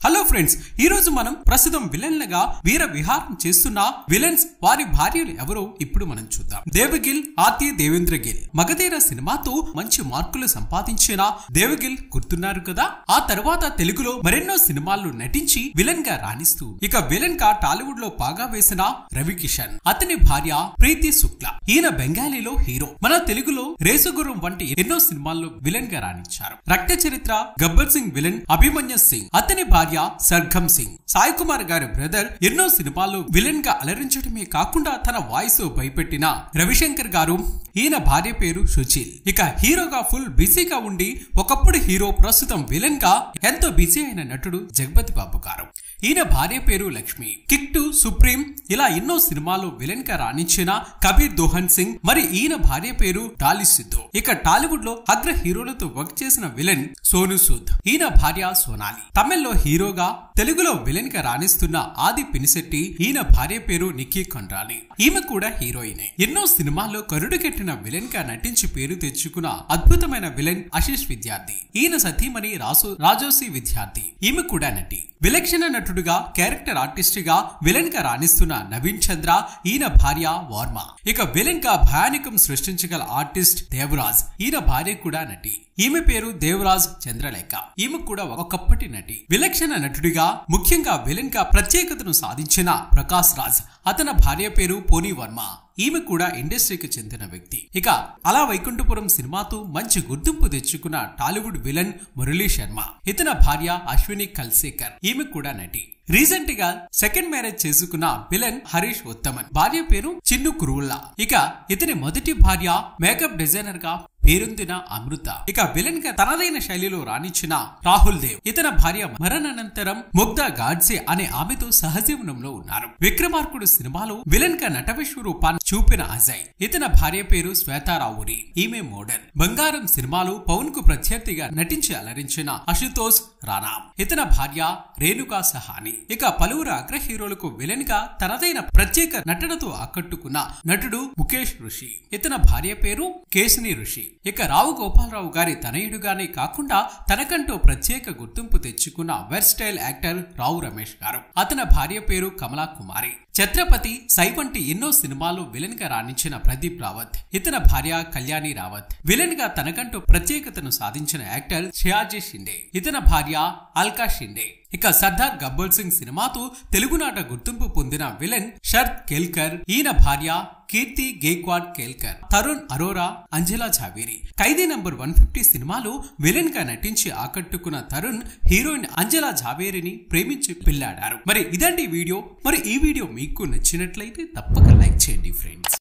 hello friends ఈ రోజు మనం ప్రస్తుతం విలన్లుగా వీర విహారం చేస్తున్న విలన్స్ వారి భార్యలు ఎవరో ఇప్పుడు మనం చూద్దాం దేవగిల్ ఆర్తి దేవేంద్ర గిల్ మగధీర సినిమాతో మంచి మార్కులు సంపాదించిన దేవగిల్ గుర్తున్నారు కదా ఆ తర్వాత తెలుగులో మరెన్నో సినిమాల్లో నటించి విలన్ గా రాణిస్తూ ఇక విలన్ గా టాలీవుడ్ లో బాగా వేసిన రవి కిషన్ అతని భార్య ప్రీతి శుక్ల ఈయన బెంగాలీలో హీరో మన తెలుగులో రేసుగుర్రం వంటి ఎన్నో సినిమాల్లో విలన్ గా రాణించారు రక్త చరిత్ర గబ్బర్ సింగ్ విలన్ అభిమన్యు సింగ్ అతని భార్య సర్గమ్ సింగ్ సాయి కుమార్ గారి బ్రదర్ ఎన్నో సినిమాల్లో విలన్ గా అలరించడమే కాకుండా తన వాయిస్ భయపెట్టిన రవిశంకర్ గారు ఈయన భార్య పేరు సుశీల్ ఇక హీరోగా ఫుల్ బిజీగా ఉండి ఒకప్పుడు హీరో ప్రస్తుతం విలన్ గా ఎంతో బిజీ అయిన నటుడు జగపతి బాబు గారు ఈయన భార్య పేరు లక్ష్మి కిక్ టు సుప్రీం ఇలా ఎన్నో సినిమాలు విలన్ గా రాణించిన కబీర్ దోహన్ సింగ్ మరి ఈయన భార్య పేరు డాలి సిద్ధు ఇక టాలీవుడ్ లో అగ్ర హీరోలతో వర్క్ చేసిన విలన్ సోను సూద్ ఈయన భార్య సోనాలి తమిళ్లో హీరోగా తెలుగులో విలన్ గా రాణిస్తున్న ఆది పినిశెట్టి ఈయన భార్య పేరు నిక్కీ కొండ్రాని ఈమె కూడా హీరోయినే ఎన్నో సినిమాల్లో కరుడుకెట్టిన విలన్ గా నటించి పేరు తెచ్చుకున్న అద్భుతమైన విలన్ ఆశీష్ విద్యార్థి ఈయన సతీమణి రాసు రాజోసి విద్యార్థి ఈమె కూడా నటి విలక్షణ నటుడుగా క్యారెక్టర్ ఆర్టిస్ట్ గా విలన్ గా రాణిస్తున్న నవీన్ చంద్ర ఈయన భార్య వార్మ ఇక విలన్ గా భయానికం సృష్టించగల ఆర్టిస్ట్ దేవరాజ్ ఈయన భార్య కూడా నటి ఈమె పేరు దేవరాజ్ చంద్రలేఖ ఈమె కూడా ఒకప్పటి నటి విలక్షణ నటుడిగా ముఖ్యంగా విలన్ గా ప్రత్యేకతను సాధించిన ప్రకాష్ రాజ్ అతని భార్య పేరు పోనీ వర్మ ఈమె కూడా ఇండస్ట్రీకి చెందిన వ్యక్తి ఇక అలా వైకుంఠపురం సినిమాతో మంచి గుర్తింపు తెచ్చుకున్న టాలీవుడ్ విలన్ మురళీ శర్మ ఇతని భార్య అశ్విని కల్సేకర్ ఈమె కూడా నటి రీసెంట్ గా సెకండ్ మ్యారేజ్ చేసుకున్న విలన్ హరీష్ ఉత్తమన్ భార్య పేరు చిన్ను కురువుల్లా ఇక ఇతని మొదటి భార్య మేకప్ డిజైనర్ గా పేరొందిన అమృత ఇక విలన్ గా తనదైన శైలిలో రాణించిన రాహుల్ దేవ్ ఇతని భార్య మరణానంతరం ముగ్ధ గాడ్సే అనే ఆమెతో సహజీవనంలో ఉన్నారు విక్రమార్కుడు సినిమాలో విలన్ గా నటవిశ్వ రూపాన్ని చూపిన అజయ్ ఇతని భార్య పేరు శ్వేతారావురి ఈమె మోడల్ బంగారం సినిమాలో పవన్ కు ప్రత్యర్థిగా నటించి అలరించిన అశుతోష్ రానా ఇతని భార్య రేణుకా సహాని ఇక పలువురు అగ్ర హీరోలకు విలన్ గా తనదైన ప్రత్యేక నటనతో ఆకట్టుకున్న నటుడు ముఖేష్ ఋషి ఇతని భార్య పేరు కేశిని ఋషి ఇక రావు గోపాలరావు గారి తనయుడుగానే కాకుండా తనకంటూ ప్రత్యేక గుర్తింపు తెచ్చుకున్న versatile actor Rao Ramesh garu అతని భార్య పేరు కమలా కుమారి ఛత్రపతి సై వంటి ఎన్నో సినిమాల్లో విలన్ గా రాణించిన ప్రదీప్ రావత్ ఇతని భార్య కళ్యాణి రావత్ విలన్ గా తనకంటూ ప్రత్యేకతను సాధించిన యాక్టర్ షియాజీ షిండే ఇతని భార్య అల్కా షిండే ఇక సర్దార్ గబ్బర్ సింగ్ సినిమాతో తెలుగునాట గుర్తింపు పొందిన విలన్ షర్ద్ కేల్కర్ ఈయన భార్య Keerthi Gaekwad Kelkar Tarun Arora Anjala Zaveri Khaidi number one fifty సినిమాలో విలన్ గా నటించి ఆకట్టుకున్న తరుణ్ హీరోయిన్ అంజలా జావేరిని ప్రేమించి పిల్లాడారు మరి ఇదండి వీడియో మరి ఈ వీడియో మీకు నచ్చినట్లయితే తప్పక లైక్ చేయండి ఫ్రెండ్స్